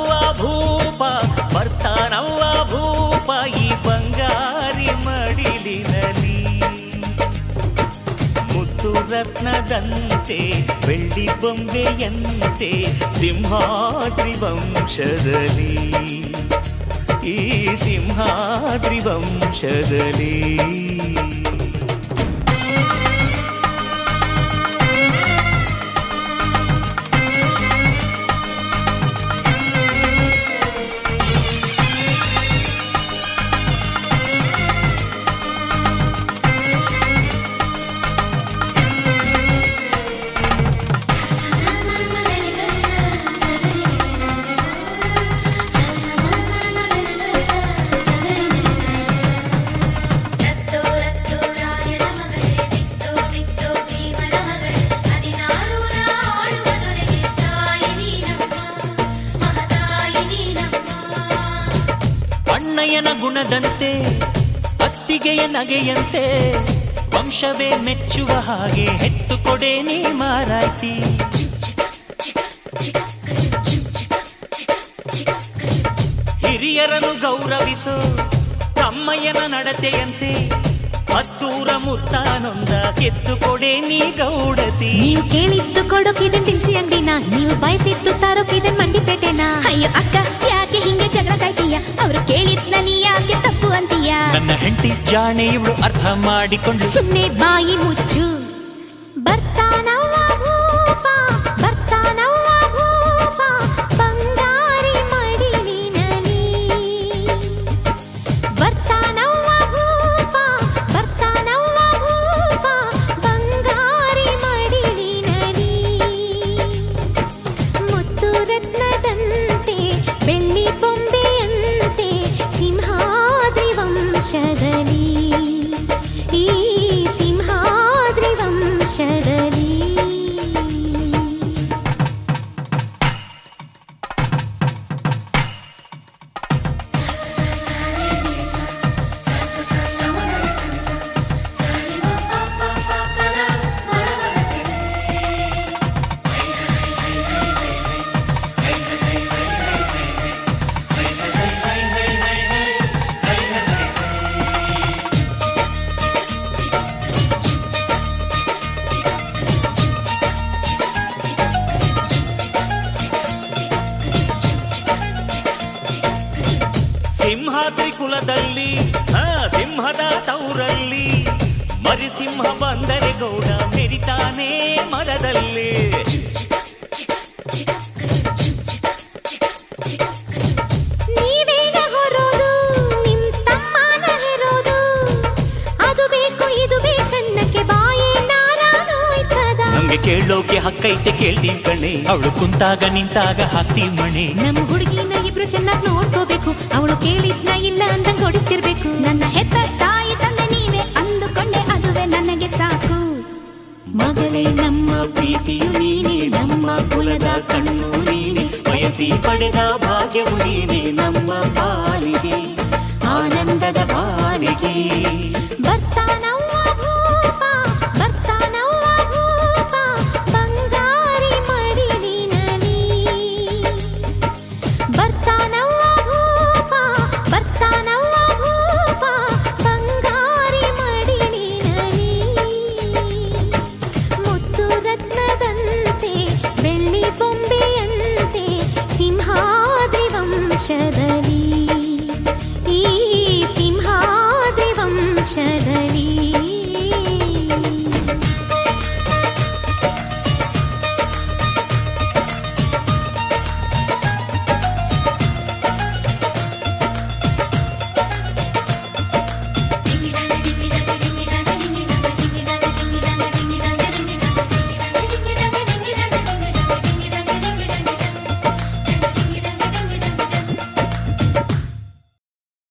ಭೂಪ ಬರ್ತಾನವ್ವ ಭೂಪ ಈ ಬಂಗಾರಿ ಮಡಿಲಿನಲ್ಲಿ ಮುತ್ತು ರತ್ನದಂತೆ ಬೆಳ್ಳಿ ಬೊಂಬೆಯಂತೆ ಸಿಂಹಾದ್ರಿ ವಂಶದಲ್ಲಿ ಈ ಸಿಂಹಾದ್ರಿ ವಂಶದಲ್ಲಿ ರತ್ತೋ ರತ್ತೋ ರಾಯನ ಮಗಳೇ ಬಿತ್ತೋ ಬಿತ್ತೋ ಭೀಮನ ಮಗಳೇ ಹದಿನಾರೂರ ಆಳುವ ದೊರೆಗೆ ತಾಯಿ ನೀನಮ್ಮ ಮಹತಾಯಿ ನೀನಮ್ಮ ಅಣ್ಣಯ್ಯನ ಗುಣದಂತೆ ಅತ್ತಿಗೆಯ ನಗೆಯಂತೆ ವಂಶವೇ ಮೆಚ್ಚುವ ಹಾಗೆ ಹೆತ್ತು ಕೊಡೆ ನೀ ಮಾರಾಯ್ತಿ ಹಿರಿಯರನ್ನು ಗೌರವಿಸೋ ತಮ್ಮಯ್ಯನ ನಡತೆಯಂತೆ ಹತ್ತೂರ ಮುತ್ತಾನೊಂದ ಕೆತ್ತು ಕೊಡೆ ನೀ ಗೌಡತಿ ನೀವು ಕೇಳಿದ್ದು ಕೊಡೋಕಿದನ್ ತಿನ್ಸಿ ಅಂಗಡಿನ ನೀವು ಬಯಸಿದ್ದು ತರೋಕಿದನ್ ಮಂಡಿಪೇಟೆನ ಅಯ್ಯೋ ಅಕ್ಕ ಯಾಕೆ ಹಿಂಗೆ ಜಗಳ ಕಾಯ್ತೀಯ ಅವರು ಕೇಳಿದ್ನ ನೀ ಯಾಕೆ ತಪ್ಪು ಅಂತೀಯ ನನ್ನ ಹೆಂಡತಿ ಜಾಣೆ ಇವಳು ಅರ್ಥ ಮಾಡಿಕೊಂಡು ಸುಮ್ನೆ ಬಾಯಿ ಮುಚ್ಚು ಬರ್ತಾನವ್ವ ಭೂಪ ಬರ್ತಾನವ್ವ ಭೂಪ ಬಂಗಾರಿ ಮಡಿಲಿನಲಿ ಬರ್ತಾನವ್ವ ಭೂಪ ಬರ್ತಾನವ್ವ ಭೂಪ ಬಂಗಾರಿ ಮಡಿಲಿನಲಿ ಮುತ್ತು ರತ್ನದಂತೆ ಬೆಳ್ಳಿ ಬೊಂಬೆಯಂತೆ ಸಿಂಹಾದ್ರಿ ವಂಶದಲ್ಲಿ ಈ ಸಿಂಹಾದ್ರಿ ವಂಶದಲ್ಲಿ ಸಿಂಹಾದ್ರಿ ಕುಲದಲ್ಲಿ ಆ ಸಿಂಹದ ತೌರಲ್ಲಿ ಮರಿಸಿಂಹ ಬಂದರೆ ಗೌಡ ಮೆರಿತಾನೆ ಮರದಲ್ಲಿ ನೀವೇಗ ಹೊರೋದು ನಿಮ್ ತಮ್ಮನ ಹೆರೋದು ಅದು ಬೇಕು ಇದು ಬೇಕನ್ನಕ್ಕೆ ಬಾಯೇ ನಾರಾನೋಯ್ತದ ನಮ್ಗೆ ಕೇಳೋಕೆ ಹಕ್ಕೈತೆ ಕೇಳ್ತೀವಿ ಕಣೆ ಅವಳು ಕುಂತಾಗ ನಿಂತಾಗ ಹಾಕ್ತೀವಿ ಮಣೆ ನಮ್ ಹುಡುಗಿನ ಇಬ್ರು ಚೆನ್ನಾಗಿ ನೋಡ್ಕೋಬೇಕು ಅವಳು ಕೇಳಿದ್ನ ಇಲ್ಲ ಅಂತ ಕೊಡಿಸ್ತಿರ್ಬೇಕು ನನ್ನ ಹೆತ್ತ ತಾಯಿ ತಂದೆ ನೀವೇ ಅಂದುಕೊಂಡೆ ಅದುವೇ ನನಗೆ ಸಾಕು ಮಗಳೇ ನಮ್ಮ ಪ್ರೀತಿಯು ನೀನೆ ನಮ್ಮ ಕುಲದ ಕಣ್ಣು ನೀನೆ ಬಯಸಿ ಪಡೆದ ಭಾಗ್ಯವು ನೀನೆ ನಮ್ಮ ಪಾಲಿಗೆ ಆನಂದದ ಬಾಳಿಗೆ ಬರ್ತಾನವ್ವ ಭೂಪ ಬರ್ತಾನವ್ವ ಭೂಪ ಬಂಗಾರಿ ಮಡಿಲಿನಲಿ ಬರ್ತಾನವ್ವ ಭೂಪ ಬರ್ತಾನವ್ವ ಭೂಪ ಬಂಗಾರಿ ಮಡಿಲಿನಲಿ ಮುತ್ತು ರತ್ನದಂತೆ ಬೆಳ್ಳಿ ಬೊಂಬೆಯಂತೆ ಸಿಂಹಾದ್ರಿ ವಂಶದಲ್ಲಿ ಈ ಸಿಂಹಾದ್ರಿ ವಂಶದಲ್ಲಿ